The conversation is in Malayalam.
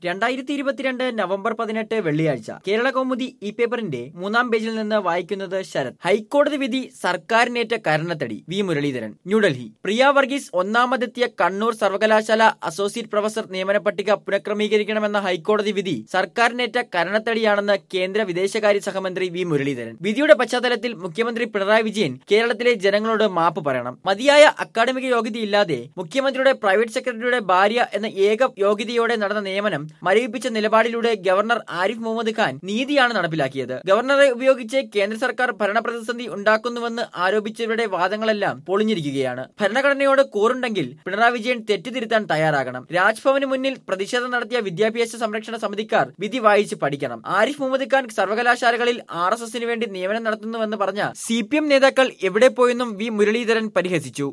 രണ്ടായിരത്തി ഇരുപത്തിരണ്ട് നവംബർ പതിനെട്ട് വെള്ളിയാഴ്ച കേരള കൗമുദി ഈ പേപ്പറിന്റെ മൂന്നാം പേജിൽ നിന്ന് വായിക്കുന്നത് ശരത് ഹൈക്കോടതി വിധി സർക്കാരിനേറ്റ കരണത്തടി വി മുരളീധരൻ ന്യൂഡൽഹി പ്രിയ വർഗീസ് ഒന്നാമതെത്തിയ കണ്ണൂർ സർവകലാശാല അസോസിയേറ്റ് പ്രൊഫസർ നിയമന പട്ടിക പുനഃക്രമീകരിക്കണമെന്ന ഹൈക്കോടതി വിധി സർക്കാരിനേറ്റ കരണത്തടിയാണെന്ന് കേന്ദ്ര വിദേശകാര്യ സഹമന്ത്രി വി മുരളീധരൻ വിധിയുടെ പശ്ചാത്തലത്തിൽ മുഖ്യമന്ത്രി പിണറായി വിജയൻ കേരളത്തിലെ ജനങ്ങളോട് മാപ്പ് പറയണം മതിയായ അക്കാഡമിക യോഗ്യതയില്ലാതെ മുഖ്യമന്ത്രിയുടെ പ്രൈവറ്റ് സെക്രട്ടറിയുടെ ഭാര്യ എന്ന ഏക യോഗ്യതയോടെ നടന്ന നിയമനം മരവിപ്പിച്ച നിലപാടിലൂടെ ഗവർണർ ആരിഫ് മുഹമ്മദ് ഖാൻ നീതിയാണ് നടപ്പിലാക്കിയത് ഗവർണറെ ഉപയോഗിച്ച് കേന്ദ്ര സർക്കാർ ഭരണപ്രതിസന്ധി ഉണ്ടാക്കുന്നുവെന്ന് ആരോപിച്ചവരുടെ വാദങ്ങളെല്ലാം പൊളിഞ്ഞിരിക്കുകയാണ് ഭരണഘടനയോട് കൂറുണ്ടെങ്കിൽ പിണറായി വിജയൻ തെറ്റുതിരുത്താൻ തയ്യാറാകണം രാജ്ഭവന് മുന്നിൽ പ്രതിഷേധം നടത്തിയ വിദ്യാഭ്യാസ സംരക്ഷണ സമിതിക്കാർ വിധി വായിച്ച് പഠിക്കണം ആരിഫ് മുഹമ്മദ് ഖാൻ സർവകലാശാലകളിൽ ആർ എസ് എസിന് വേണ്ടി നിയമനം നടത്തുന്നുവെന്ന് പറഞ്ഞ സി പി എം നേതാക്കൾ എവിടെ പോയെന്നും വി മുരളീധരൻ പരിഹസിച്ചു